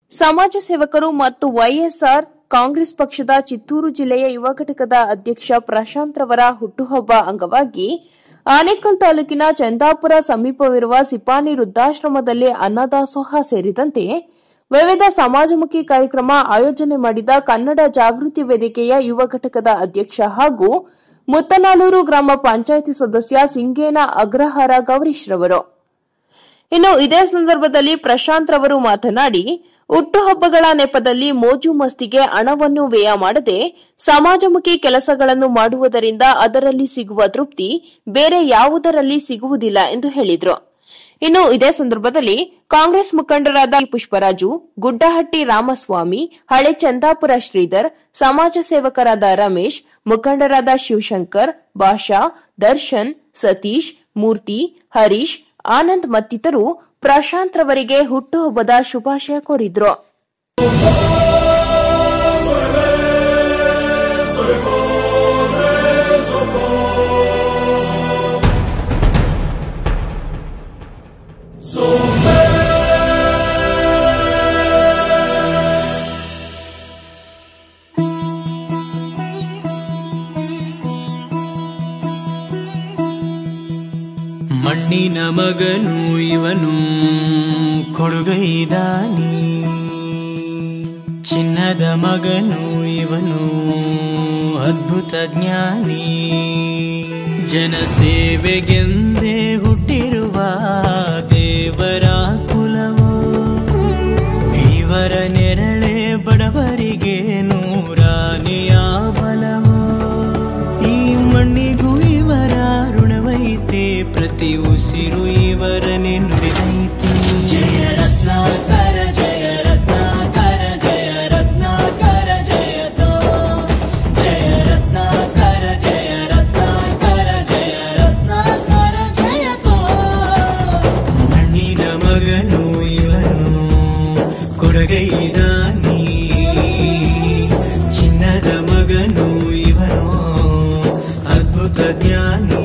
ಸಮಾಜ ಸೇವಕರು ಮತ್ತು ವೈಎಸ್ಆರ್ ಕಾಂಗ್ರೆಸ್ ಪಕ್ಷದ ಚಿತ್ತೂರು ಜಿಲ್ಲೆಯ ಯುವ ಘಟಕದ ಅಧ್ಯಕ್ಷ ಪ್ರಶಾಂತ್ ರವರ ಹುಟ್ಟುಹಬ್ಬ ಅಂಗವಾಗಿ ಆನೇಕಲ್ ತಾಲೂಕಿನ ಚಂದಾಪುರ ಸಮೀಪವಿರುವ ಸಿಪಾನಿ ವೃದ್ಧಾಶ್ರಮದಲ್ಲಿ ಅನ್ನದಾಸೋಹ ಸೇರಿದಂತೆ ವಿವಿಧ ಸಮಾಜಮುಖಿ ಕಾರ್ಯಕ್ರಮ ಆಯೋಜನೆ ಮಾಡಿದ ಕನ್ನಡ ಜಾಗೃತಿ ವೇದಿಕೆಯ ಯುವ ಘಟಕದ ಅಧ್ಯಕ್ಷ ಹಾಗೂ ಮುತ್ತನಾಲೂರು ಗ್ರಾಮ ಪಂಚಾಯಿತಿ ಸದಸ್ಯ ಸಿಂಗೇನ ಅಗ್ರಹಾರ ಗೌರೀಶ್ ರವರು ಇನ್ನು ಇದೇ ಸಂದರ್ಭದಲ್ಲಿ ಪ್ರಶಾಂತ್ ರವರು ಮಾತನಾಡಿ ಹುಟ್ಟುಹಬ್ಬಗಳ ನೆಪದಲ್ಲಿ ಮೋಜು ಮಸ್ತಿಗೆ ಹಣವನ್ನು ವ್ಯಯ ಮಾಡದೆ ಸಮಾಜಮುಖಿ ಕೆಲಸಗಳನ್ನು ಮಾಡುವುದರಿಂದ ಅದರಲ್ಲಿ ಸಿಗುವ ತೃಪ್ತಿ ಬೇರೆ ಯಾವುದರಲ್ಲಿ ಸಿಗುವುದಿಲ್ಲ ಎಂದು ಹೇಳಿದರು ಇನ್ನು ಇದೇ ಸಂದರ್ಭದಲ್ಲಿ ಕಾಂಗ್ರೆಸ್ ಮುಖಂಡರಾದ ಪುಷ್ಪರಾಜು ಗುಡ್ಡಹಟ್ಟಿ ರಾಮಸ್ವಾಮಿ ಹಳೆ ಚಂದಾಪುರ ಶ್ರೀಧರ್ ಸಮಾಜ ಸೇವಕರಾದ ರಮೇಶ್ ಮುಖಂಡರಾದ ಶಿವಶಂಕರ್ ಭಾಷಾ ದರ್ಶನ್ ಸತೀಶ್ ಮೂರ್ತಿ ಹರೀಶ್ ಆನಂದ್ ಮತ್ತಿತರರು ಪ್ರಶಾಂತ್ ರವರಿಗೆ ಹುಟ್ಟುಹಬ್ಬದ ಶುಭಾಶಯ ಕೋರಿದ್ರು ಮಣ್ಣಿನ ಮಗನು ಇವನು ಕೊಡುಗೈದಾನಿ ಚಿನ್ನದ ಮಗನು ಇವನು ಅದ್ಭುತ ಜ್ಞಾನಿ ಜನಸೇವೆಗೆಂದೇ ಹುಟ್ಟಿರುವ ದೇವರ ಕುಲವು ಇವರ ನೆರಳೆ ಬಡವರಿಗೆ ನೂರಾನೆಯ ಬಲವು ಈ ಮಣ್ಣಿಗೂ ಇವರ ಋಣವೈತೆ ಪ್ರತಿ ಉಸಿರು ಇವರನೆ ನುಡಿದೈತೆ ಜಯ ರತ್ನಾಕರ ಜಯ ರತ್ನಾಕರ ಜಯ ರತ್ನಾಕರ ಜಯತೋ ಜಯ ರತ್ನಾಕರ ಜಯ ರತ್ನಾಕರ ಜಯ ರತ್ನಾಕರ ಜಯತೋ ಮಣ್ಣಿನ ಮಗನು ಇವನು ಕೊಡಗೈದಾನಿ ಚಿನ್ನದ ಮಗನು ಇವನು ಅದ್ಭುತ ಜ್ಞಾನಿ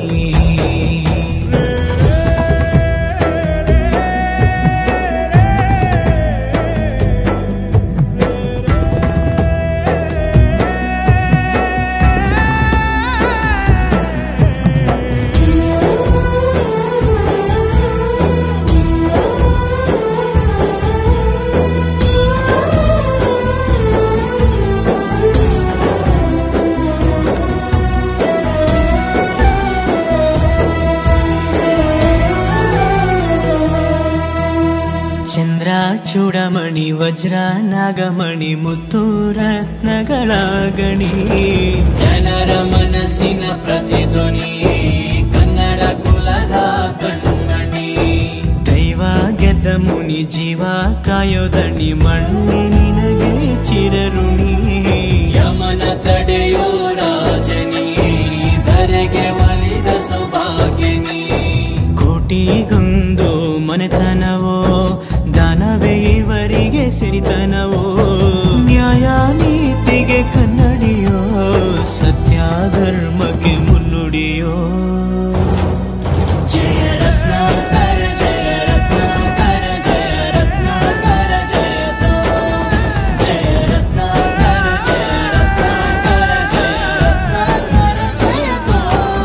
ಚಂದ್ರ ಚೂಡಮಣಿ ವಜ್ರ ನಾಗಮಣಿ ಮುತ್ತು ರತ್ನಗಳ ಗಣಿ ಜನರ ಮನಸ್ಸಿನ ಪ್ರತಿಧ್ವನಿ ಕನ್ನಡ ಕುಲದ ಕಣ್ಮಣಿ ದೈವ ಗೆದ್ದ ಮುನಿ ಜೀವ ಕಾಯೋದಣಿ ಮಣ್ಣಿ ನಿನಗೆ ಚಿರಋಣಿ ಯಮನ ತಡೆಯೋ ರಾಜನಿ ಧರೆಗೆ ಒಲಿದ ಸೌಭಾಗ್ಯನಿ ಕೋಟಿಗೊಂದು ಮನೆತನವೋ ದಾನವೇ ಇವರಿಗೆ ಸಿರಿತನವೋ ನ್ಯಾಯ ನೀತಿಗೆ ಕನ್ನಡಿಯೋ ಸತ್ಯ ಧರ್ಮಕ್ಕೆ ಮುನ್ನುಡಿಯೋ ಜಯ ರತ್ನಾಕರ ಜಯ ರತ್ನಾಕರ ಜಯ ರತ್ನಾಕರ ಜಯತೋ ಜಯ ರತ್ನಾಕರ ಜಯ ರತ್ನಾಕರ ಜಯ ರತ್ನಾಕರ ಜಯತೋ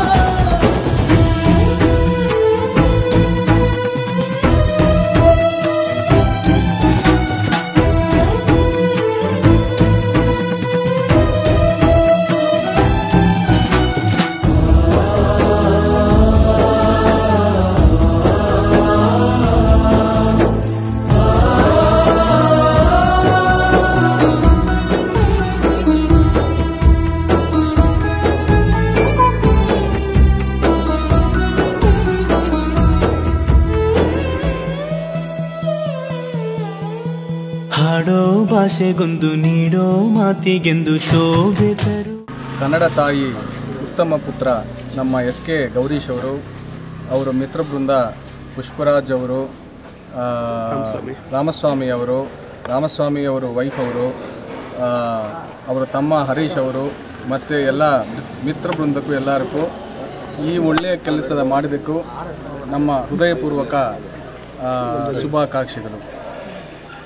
ಹಾಡೋ ಭಾಷೆಗೊಂದು ನೀಡೋ ಮಾತಿಗೆಂದು ಶೋಭೆ ತರು ಕನ್ನಡ ತಾಯಿ ಉತ್ತಮ ಪುತ್ರ ನಮ್ಮ ಎಸ್ ಕೆ ಗೌರೀಶ್ ಅವರು ಅವರ ಮಿತ್ರ ಬೃಂದ ಪುಷ್ಪರಾಜ್ ಅವರು ಆ, ರಾಮಸ್ವಾಮಿ ಅವರು ರಾಮಸ್ವಾಮಿ ಅವರು ವೈಫ್ ಅವರು ಆ, ಅವರ ತಮ್ಮ ಹರೀಶ್ ಅವರು ಮತ್ತು ಎಲ್ಲ ಮಿತ್ರ ಬೃಂದಕ್ಕೂ ಎಲ್ಲರಿಗೂ ಈ ಒಳ್ಳೆಯ ಕೆಲಸದ ಮಾಡಿದ್ದಕ್ಕೂ ನಮ್ಮ ಹೃದಯಪೂರ್ವಕ ಆ, ಶುಭಾಕಾಂಕ್ಷೆಗಳು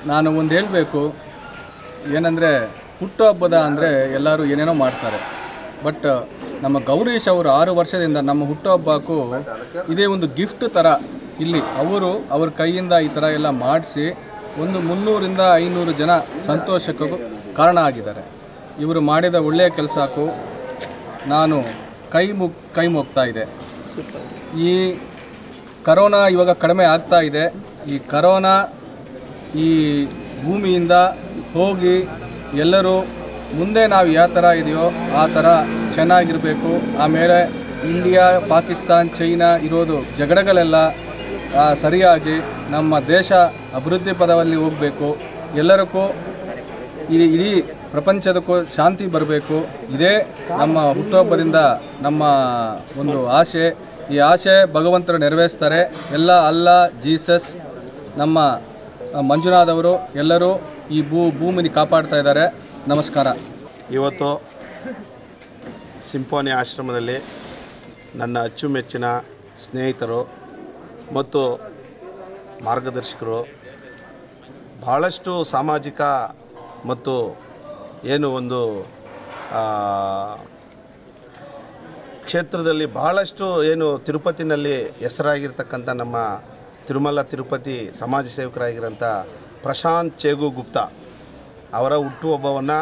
ನಾನು ಒಂದು ಹೇಳಬೇಕು ಏನಂದರೆ ಹುಟ್ಟುಹಬ್ಬದ ಅಂದರೆ ಎಲ್ಲರೂ ಏನೇನೋ ಮಾಡ್ತಾರೆ ಬಟ್ ನಮ್ಮ ಗೌರೀಶ್ ಅವರು ಆರು ವರ್ಷದಿಂದ ನಮ್ಮ ಹುಟ್ಟುಹಬ್ಬಕ್ಕೂ ಇದೇ ಒಂದು ಗಿಫ್ಟ್ ಥರ ಇಲ್ಲಿ ಅವರು ಅವ್ರ ಕೈಯಿಂದ ಈ ಥರ ಎಲ್ಲ ಮಾಡಿಸಿ ಒಂದು ಮುನ್ನೂರಿಂದ ಐನೂರು ಜನ ಸಂತೋಷಕ್ಕೂ ಕಾರಣ ಆಗಿದ್ದಾರೆ ಇವರು ಮಾಡಿದ ಒಳ್ಳೆಯ ಕೆಲಸಕ್ಕೂ ನಾನು ಕೈ ಮುಗ್ ಕೈ ಮುಗ್ತಾ ಇದೆ ಈ ಕರೋನಾ ಇವಾಗ ಕಡಿಮೆ ಆಗ್ತಾ ಇದೆ ಈ ಕರೋನಾ ಈ ಭೂಮಿಯಿಂದ ಹೋಗಿ ಎಲ್ಲರೂ ಮುಂದೆ ನಾವು ಯಾವ ಥರ ಇದೆಯೋ ಆ ಥರ ಚೆನ್ನಾಗಿರಬೇಕು ಆಮೇಲೆ ಇಂಡಿಯಾ ಪಾಕಿಸ್ತಾನ್ ಚೈನಾ ಇರೋದು ಜಗಳಗಳೆಲ್ಲ ಆ, ಸರಿಯಾಗಿ ನಮ್ಮ ದೇಶ ಅಭಿವೃದ್ಧಿ ಪದದಲ್ಲಿ ಹೋಗಬೇಕು ಎಲ್ಲರಿಗೂ ಈ ಇಡೀ ಪ್ರಪಂಚದಕ್ಕೂ ಶಾಂತಿ ಬರಬೇಕು ಇದೇ ನಮ್ಮ ಹುಟ್ಟುಹಬ್ಬದಿಂದ ನಮ್ಮ ಒಂದು ಆಸೆ ಈ ಆಸೆ ಭಗವಂತರು ನೆರವೇರಿಸ್ತಾರೆ ಎಲ್ಲ ಅಲ್ಲ ಜೀಸಸ್ ನಮ್ಮ ಮಂಜುನಾಥ್ ಅವರು ಎಲ್ಲರೂ ಈ ಭೂ ಭೂಮಿನಿ ಕಾಪಾಡ್ತಾ ಇದ್ದಾರೆ ನಮಸ್ಕಾರ ಇವತ್ತು ಸಿಂಫೋನಿ ಆಶ್ರಮದಲ್ಲಿ ನನ್ನ ಅಚ್ಚುಮೆಚ್ಚಿನ ಸ್ನೇಹಿತರು ಮತ್ತು ಮಾರ್ಗದರ್ಶಕರು ಬಹಳಷ್ಟು ಸಾಮಾಜಿಕ ಮತ್ತು ಏನು ಒಂದು ಆ, ಕ್ಷೇತ್ರದಲ್ಲಿ ಬಹಳಷ್ಟು ಏನು ತಿರುಪತಿನಲ್ಲಿ ಹೆಸರಾಗಿರ್ತಕ್ಕಂಥ ನಮ್ಮ ತಿರುಮಲ ತಿರುಪತಿ ಸಮಾಜ ಸೇವಕರಾಗಿರೋಂಥ ಪ್ರಶಾಂತ್ ಚೇಗು ಗುಪ್ತಾ ಅವರ ಹುಟ್ಟುಹಬ್ಬವನ್ನು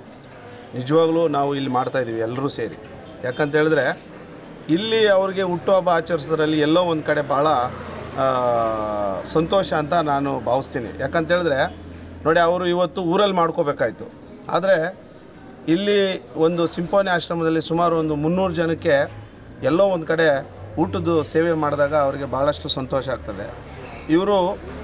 ನಿಜವಾಗ್ಲೂ ನಾವು ಇಲ್ಲಿ ಮಾಡ್ತಾಯಿದ್ದೀವಿ ಎಲ್ಲರೂ ಸೇರಿ ಯಾಕಂತ ಹೇಳಿದ್ರೆ ಇಲ್ಲಿ ಅವ್ರಿಗೆ ಹುಟ್ಟುಹಬ್ಬ ಆಚರಿಸೋದ್ರಲ್ಲಿ ಎಲ್ಲೋ ಒಂದು ಕಡೆ ಭಾಳ ಆ, ಸಂತೋಷ ಅಂತ ನಾನು ಭಾವಿಸ್ತೀನಿ ಯಾಕಂತ ಹೇಳಿದ್ರೆ ನೋಡಿ ಅವರು ಇವತ್ತು ಊರಲ್ಲಿ ಮಾಡ್ಕೋಬೇಕಾಯ್ತು ಆದರೆ ಇಲ್ಲಿ ಒಂದು ಸಿಂಫೋನಿ ಆಶ್ರಮದಲ್ಲಿ ಸುಮಾರು ಒಂದು ಮುನ್ನೂರು ಜನಕ್ಕೆ ಎಲ್ಲೋ ಒಂದು ಕಡೆ ಊಟದ ಸೇವೆ ಮಾಡಿದಾಗ ಅವರಿಗೆ ಭಾಳಷ್ಟು ಸಂತೋಷ ಆಗ್ತದೆ ಇವರು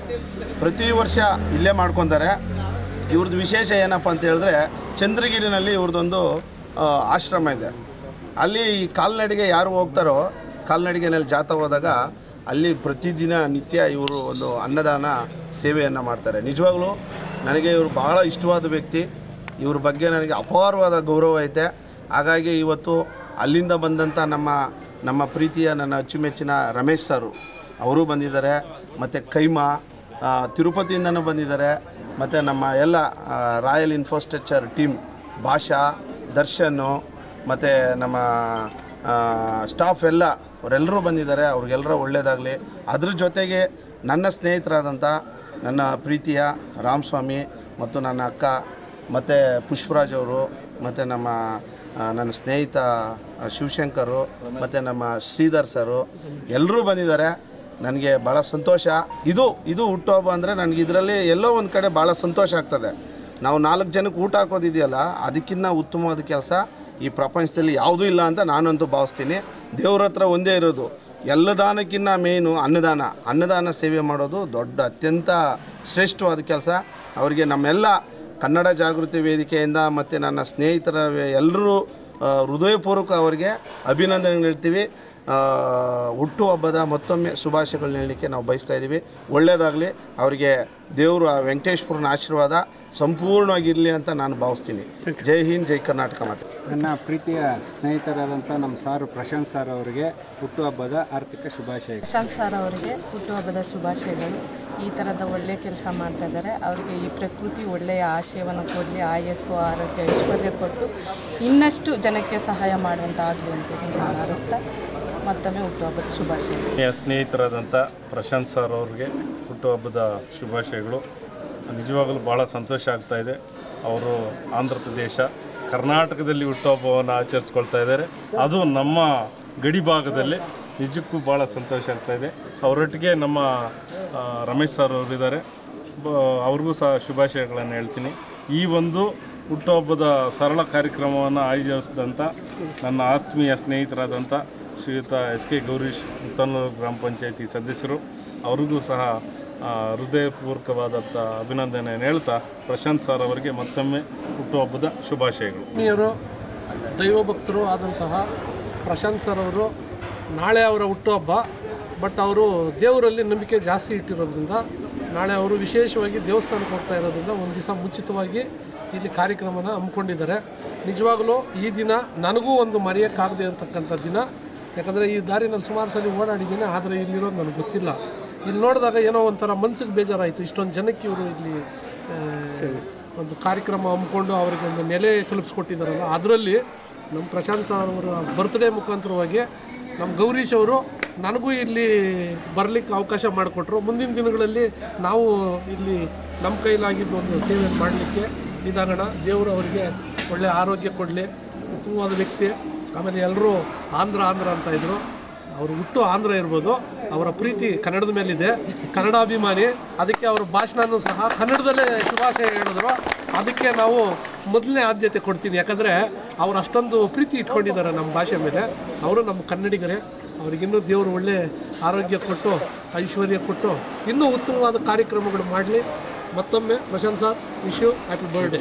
ಪ್ರತಿ ವರ್ಷ ಇಲ್ಲೇ ಮಾಡ್ಕೊತಾರೆ ಇವ್ರದ್ದು ವಿಶೇಷ ಏನಪ್ಪ ಅಂತ ಹೇಳಿದ್ರೆ ಚಂದ್ರಗಿರಿನಲ್ಲಿ ಇವ್ರದ್ದೊಂದು ಆ, ಆಶ್ರಮ ಇದೆ ಅಲ್ಲಿ ಈ ಕಾಲ್ನಡಿಗೆ ಯಾರು ಹೋಗ್ತಾರೋ ಕಾಲ್ನಡಿಗೆನಲ್ಲಿ ಜಾತ ಹೋದಾಗ ಅಲ್ಲಿ ಪ್ರತಿದಿನ ನಿತ್ಯ ಇವರು ಒಂದು ಅನ್ನದಾನ ಸೇವೆಯನ್ನು ಮಾಡ್ತಾರೆ ನಿಜವಾಗ್ಲೂ ನನಗೆ ಇವರು ಬಹಳ ಇಷ್ಟವಾದ ವ್ಯಕ್ತಿ ಇವ್ರ ಬಗ್ಗೆ ನನಗೆ ಅಪಾರವಾದ ಗೌರವ ಐತೆ ಹಾಗಾಗಿ ಇವತ್ತು ಅಲ್ಲಿಂದ ಬಂದಂಥ ನಮ್ಮ ನಮ್ಮ ಪ್ರೀತಿಯ ನನ್ನ ಅಚ್ಚುಮೆಚ್ಚಿನ ರಮೇಶ್ ಸರು ಅವರು ಬಂದಿದ್ದಾರೆ ಮತ್ತು ಕೈಮಾ ಆ, ತಿರುಪತಿಯಿಂದನೂ ಬಂದಿದ್ದಾರೆ ಮತ್ತು ನಮ್ಮ ಎಲ್ಲ ಆ, ರಾಯಲ್ ಇನ್ಫ್ರಾಸ್ಟ್ರಕ್ಚರ್ ಟೀಮ್ ಭಾಷಾ ದರ್ಶನ್ನು ಮತ್ತು ನಮ್ಮ ಆ, ಸ್ಟಾಫ್ ಎಲ್ಲ ಅವರೆಲ್ಲರೂ ಬಂದಿದ್ದಾರೆ ಅವ್ರಿಗೆಲ್ಲರೂ ಒಳ್ಳೆಯದಾಗಲಿ ಅದ್ರ ಜೊತೆಗೆ ನನ್ನ ಸ್ನೇಹಿತರಾದಂಥ ನನ್ನ ಪ್ರೀತಿಯ ರಾಮಸ್ವಾಮಿ ಮತ್ತು ನನ್ನ ಅಕ್ಕ ಮತ್ತು ಪುಷ್ಪರಾಜ್ ಅವರು ಮತ್ತು ನಮ್ಮ ಆ, ನನ್ನ ಸ್ನೇಹಿತ ಆ, ಶಿವಶಂಕರು ಮತ್ತು ನಮ್ಮ ಶ್ರೀಧರ್ ಸರು ಎಲ್ಲರೂ ಬಂದಿದ್ದಾರೆ ನನಗೆ ಭಾಳ ಸಂತೋಷ ಇದು ಇದು ಹುಟ್ಟುಹಬ್ಬ ಅಂದರೆ ನನಗೆ ಇದರಲ್ಲಿ ಎಲ್ಲೋ ಒಂದು ಕಡೆ ಭಾಳ ಸಂತೋಷ ಆಗ್ತದೆ ನಾವು ನಾಲ್ಕು ಜನಕ್ಕೆ ಊಟ ಹಾಕೋದಿದೆಯಲ್ಲ ಅದಕ್ಕಿಂತ ಉತ್ತಮವಾದ ಕೆಲಸ ಈ ಪ್ರಪಂಚದಲ್ಲಿ ಯಾವುದೂ ಇಲ್ಲ ಅಂತ ನಾನಂತೂ ಭಾವಿಸ್ತೀನಿ ದೇವ್ರ ಹತ್ರ ಒಂದೇ ಇರೋದು ಎಲ್ಲ ದಾನಕ್ಕಿಂತ ಮೇಯ್ನು ಅನ್ನದಾನ ಅನ್ನದಾನ ಸೇವೆ ಮಾಡೋದು ದೊಡ್ಡ ಅತ್ಯಂತ ಶ್ರೇಷ್ಠವಾದ ಕೆಲಸ ಅವರಿಗೆ ನಮ್ಮೆಲ್ಲ ಕನ್ನಡ ಜಾಗೃತಿ ವೇದಿಕೆಯಿಂದ ಮತ್ತು ನನ್ನ ಸ್ನೇಹಿತರ ಎಲ್ಲರೂ ಹೃದಯಪೂರ್ವಕ ಅವರಿಗೆ ಅಭಿನಂದನೆ ಹೇಳ್ತೀವಿ ಆ, ಹುಟ್ಟುಹಬ್ಬದ ಮತ್ತೊಮ್ಮೆ ಶುಭಾಶಯಗಳನ್ನ ಹೇಳಲಿಕ್ಕೆ ನಾವು ಬಯಸ್ತಾ ಇದ್ದೀವಿ ಒಳ್ಳೆಯದಾಗಲಿ ಅವರಿಗೆ ದೇವರು ಆ ವೆಂಕಟೇಶ್ವರನ ಆಶೀರ್ವಾದ ಸಂಪೂರ್ಣವಾಗಿರಲಿ ಅಂತ ನಾನು ಭಾವಿಸ್ತೀನಿ ಜೈ ಹಿಂದ್ ಜೈ ಕರ್ನಾಟಕ ಮಾತೆ ನನ್ನ ಪ್ರೀತಿಯ ಸ್ನೇಹಿತರಾದಂಥ ನಮ್ಮ ಸಾರು ಪ್ರಶಾಂತ್ ಸರ್ ಅವರಿಗೆ ಹುಟ್ಟುಹಬ್ಬದ ಆರ್ಥಿಕ ಶುಭಾಶಯಗಳು ಪ್ರಶಾಂತ್ ಸರ್ ಅವರಿಗೆ ಹುಟ್ಟುಹಬ್ಬದ ಶುಭಾಶಯಗಳು ಈ ಥರದ ಒಳ್ಳೆಯ ಕೆಲಸ ಮಾಡ್ತಾ ಇದ್ದಾರೆ ಅವರಿಗೆ ಈ ಪ್ರಕೃತಿ ಒಳ್ಳೆಯ ಆಶಯವನ್ನು ಕೊಡಲಿ ಆಯಸ್ಸು ಆರೋಗ್ಯ ಐಶ್ವರ್ಯ ಕೊಟ್ಟು ಇನ್ನಷ್ಟು ಜನಕ್ಕೆ ಸಹಾಯ ಮಾಡುವಂತಾಗಲಿ ಅಂತ ಹೇಳಿ ನಾನು ಹಾರೈಸ್ತಾ ಮತ್ತೊಮ್ಮೆ ಹುಟ್ಟುಹಬ್ಬದ ಶುಭಾಶಯಗಳು ನನ್ನ ಸ್ನೇಹಿತರಾದಂಥ ಪ್ರಶಾಂತ್ ಸರ್ ಅವ್ರಿಗೆ ಹುಟ್ಟುಹಬ್ಬದ ಶುಭಾಶಯಗಳು ನಿಜವಾಗಲೂ ಭಾಳ ಸಂತೋಷ ಆಗ್ತಾ ಇದೆ ಅವರು ಆಂಧ್ರ ಪ್ರದೇಶ ಕರ್ನಾಟಕದಲ್ಲಿ ಹುಟ್ಟುಹಬ್ಬವನ್ನು ಆಚರಿಸ್ಕೊಳ್ತಾ ಇದ್ದಾರೆ ಅದು ನಮ್ಮ ಗಡಿ ಭಾಗದಲ್ಲಿ ನಿಜಕ್ಕೂ ಭಾಳ ಸಂತೋಷ ಆಗ್ತಾ ಇದೆ ಅವರೊಟ್ಟಿಗೆ ನಮ್ಮ ಆ, ರಮೇಶ್ ಸರ್ ಅವರಿದ್ದಾರೆ ಬ ಅವ್ರಿಗೂ ಸಹ ಶುಭಾಶಯಗಳನ್ನು ಹೇಳ್ತೀನಿ ಈ ಒಂದು ಹುಟ್ಟುಹಬ್ಬದ ಸರಳ ಕಾರ್ಯಕ್ರಮವನ್ನು ಆಯೋಜಿಸಿದಂಥ ನನ್ನ ಆತ್ಮೀಯ ಸ್ನೇಹಿತರಾದಂಥ ಶ್ರೀಯುತ ಎಸ್ ಕೆ ಗೌರೀಶ್ ಮುತ್ತನೂರು ಗ್ರಾಮ ಪಂಚಾಯತಿ ಸದಸ್ಯರು ಅವ್ರಿಗೂ ಸಹ ಆ, ಹೃದಯಪೂರ್ವಕವಾದಂಥ ಅಭಿನಂದನೆಯನ್ನು ಹೇಳ್ತಾ ಪ್ರಶಾಂತ್ ಸರ್ ಅವರಿಗೆ ಮತ್ತೊಮ್ಮೆ ಹುಟ್ಟುಹಬ್ಬದ ಶುಭಾಶಯಗಳು ಆತ್ಮೀಯರು ದೈವಭಕ್ತರು ಆದಂತಹ ಪ್ರಶಾಂತ್ ಸರ್ ಅವರು ನಾಳೆ ಅವರ ಹುಟ್ಟುಹಬ್ಬ ಬಟ್ ಅವರು ದೇವರಲ್ಲಿ ನಂಬಿಕೆ ಜಾಸ್ತಿ ಇಟ್ಟಿರೋದ್ರಿಂದ ನಾಳೆ ಅವರು ವಿಶೇಷವಾಗಿ ದೇವಸ್ಥಾನಕ್ಕೆ ಹೋಗ್ತಾ ಇರೋದ್ರಿಂದ ಒಂದು ದಿವಸ ಮುಂಚಿತವಾಗಿ ಇಲ್ಲಿ ಕಾರ್ಯಕ್ರಮನ ಹಮ್ಮಿಕೊಂಡಿದ್ದಾರೆ ನಿಜವಾಗಲೂ ಈ ದಿನ ನನಗೂ ಒಂದು ಮರೆಯೋಕ್ಕಾಗದೇ ಇರತಕ್ಕಂಥ ದಿನ ಯಾಕಂದರೆ ಈ ದಾರಿ ನಾನು ಸುಮಾರು ಸಲ ಓಡಾಡಿದ್ದೀನಿ ಆದರೆ ಇಲ್ಲಿರೋದು ನನಗೆ ಗೊತ್ತಿಲ್ಲ ಇಲ್ಲಿ ನೋಡಿದಾಗ ಏನೋ ಒಂಥರ ಮನ್ಸಿಗೆ ಬೇಜಾರಾಯಿತು ಇಷ್ಟೊಂದು ಜನಕ್ಕೆ ಇವರು ಇಲ್ಲಿ ಆ, ಒಂದು ಕಾರ್ಯಕ್ರಮ ಹಮ್ಮಿಕೊಂಡು ಅವರಿಗೆ ಒಂದು ನೆಲೆ ಕಲ್ಪಿಸ್ಕೊಟ್ಟಿದ್ದಾರಲ್ಲ ಅದರಲ್ಲಿ ನಮ್ಮ ಪ್ರಶಾಂತ್ ಸರ್ ಅವರ ಬರ್ತ್ಡೇ ಮುಖಾಂತರವಾಗಿ ನಮ್ಮ ಗೌರೀಶ್ ಅವರು ನನಗೂ ಇಲ್ಲಿ ಬರಲಿಕ್ಕೆ ಅವಕಾಶ ಮಾಡಿಕೊಟ್ರು ಮುಂದಿನ ದಿನಗಳಲ್ಲಿ ನಾವು ಇಲ್ಲಿ ನಮ್ಮ ಕೈಲಾಗಿದ್ದು ಒಂದು ಸೇವೆ ಮಾಡಲಿಕ್ಕೆ ಇದಾಗೋಣ ದೇವರು ಅವರಿಗೆ ಒಳ್ಳೆಯ ಆರೋಗ್ಯ ಕೊಡಲಿ ಉತ್ತಮವಾದ ವ್ಯಕ್ತಿ ಆಮೇಲೆ ಎಲ್ಲರೂ ಆಂಧ್ರ ಆಂಧ್ರ ಅಂತ ಇದ್ರು ಅವರು ಹುಟ್ಟು ಆಂಧ್ರ ಇರ್ಬೋದು ಅವರ ಪ್ರೀತಿ ಕನ್ನಡದ ಮೇಲಿದೆ ಕನ್ನಡಾಭಿಮಾನಿ ಅದಕ್ಕೆ ಅವರ ಭಾಷಣನೂ ಸಹ ಕನ್ನಡದಲ್ಲೇ ಶುಭಾಶಯ ಹೇಳಿದ್ರು ಅದಕ್ಕೆ ನಾವು ಮೊದಲನೇ ಆದ್ಯತೆ ಕೊಡ್ತೀನಿ ಯಾಕಂದರೆ ಅವ್ರು ಅಷ್ಟೊಂದು ಪ್ರೀತಿ ಇಟ್ಕೊಂಡಿದ್ದಾರೆ ನಮ್ಮ ಭಾಷೆ ಮೇಲೆ ಅವರು ನಮ್ಮ ಕನ್ನಡಿಗರೇ ಅವ್ರಿಗಿನ್ನೂ ದೇವರು ಒಳ್ಳೆ ಆರೋಗ್ಯ ಕೊಟ್ಟು ಐಶ್ವರ್ಯ ಕೊಟ್ಟು ಇನ್ನೂ ಉತ್ತಮವಾದ ಕಾರ್ಯಕ್ರಮಗಳು ಮಾಡಲಿ ಮತ್ತೊಮ್ಮೆ Prashamsa wish you happy birthday